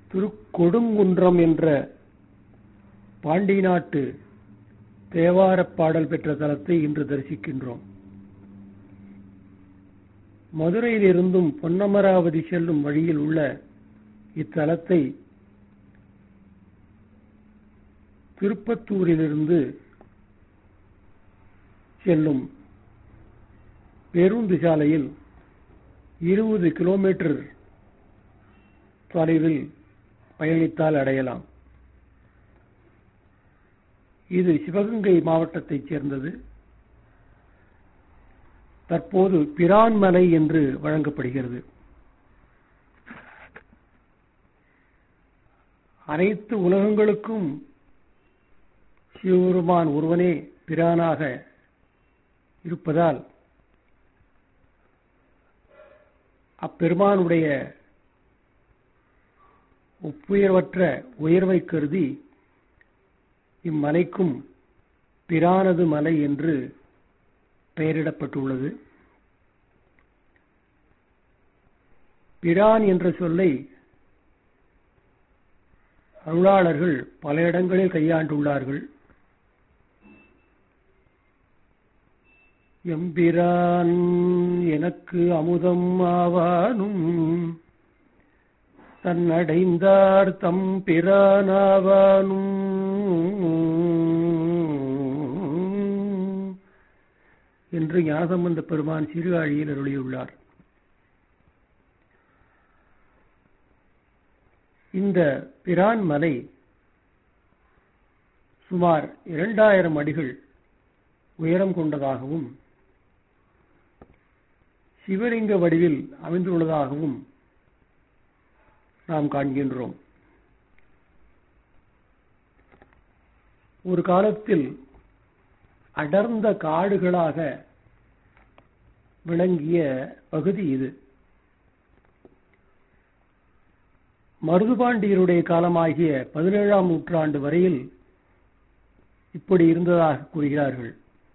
திருக்கொடுங்குன்றம் என்ற பாண்டி நாட்டு தேவாரப் பாடல் பெற்ற தலத்தை இன்று தரிசிக்கின்றோம் மதுரையிலிருந்தும் பொன்னமராவதி செல்லும் வழியில் உள்ள இத்தலத்தை திருப்பத்தூரிலிருந்து செல்லும் பேருந்து சாலையில் இருபது கிலோமீட்டர் தொலைவில் பயணித்தால் அடையலாம் இது சிவகங்கை மாவட்டத்தைச் சேர்ந்தது தற்போது பிரான்மலை என்று வழங்கப்படுகிறது அனைத்து உலகங்களுக்கும் சிவபெருமான் ஒருவனே பிரானாக இருப்பதால் அப்பெருமானுடைய ஒப்புயர்வற்ற உயர்வை கருதி இம்மலைக்கும் பிரானது மலை என்று பெயரிடப்பட்டுள்ளது பிரான் என்ற சொல்லை அருளாளர்கள் பல இடங்களில் கையாண்டுள்ளார்கள் எம்பிரான் எனக்கு அமுதம் ஆவானும் தன்னடைந்தார் தம் பிரானாவானும் என்று ஞானசம்பந்த பெருமான் சிறுகாழியில் அருளியுள்ளார் இந்த பிரான் மலை சுமார் இரண்டாயிரம் அடிகள் உயரம் கொண்டதாகவும் சிவலிங்க வடிவில் அமைந்துள்ளதாகவும் நாம் காண்கின்றோம் ஒரு காலத்தில் அடர்ந்த காடுகளாக விளங்கிய பகுதி இது மருதுபாண்டியருடைய காலமாகிய பதினேழாம் நூற்றாண்டு வரையில் இப்படி இருந்ததாக கூறுகிறார்கள்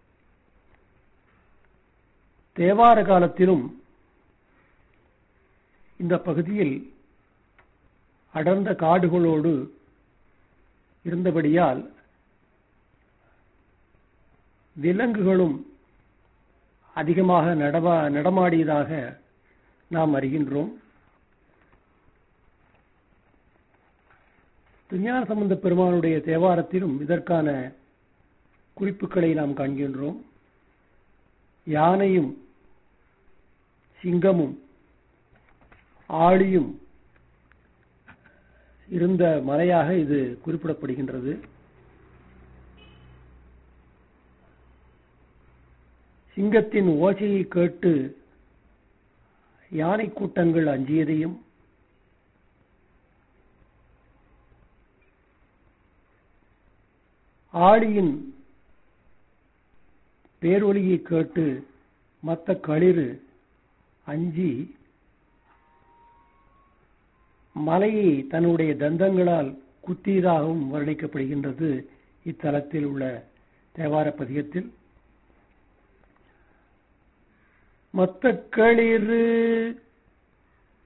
தேவார காலத்திலும் இந்த பகுதியில் அடர்ந்த காடுகளோடு இருந்தபடியால் விலங்குகளும் அதிகமாக நடமா நடமாடியதாக நாம் அறிகின்றோம் திருஞான சம்பந்த பெருமானுடைய தேவாரத்திலும் இதற்கான குறிப்புகளை நாம் காண்கின்றோம் யானையும் சிங்கமும் ஆளியும் இருந்த மலையாக இது குறிப்பிடப்படுகின்றது சிங்கத்தின் ஓசையை கேட்டு யானை கூட்டங்கள் அஞ்சியதையும் ஆளியின் பேரொலியை கேட்டு மத்த களிறு அஞ்சி மலையை தன்னுடைய தந்தங்களால் குத்தியதாகவும் வர்ணிக்கப்படுகின்றது இத்தலத்தில் உள்ள தேவார பதிகத்தில் மத்த களிறு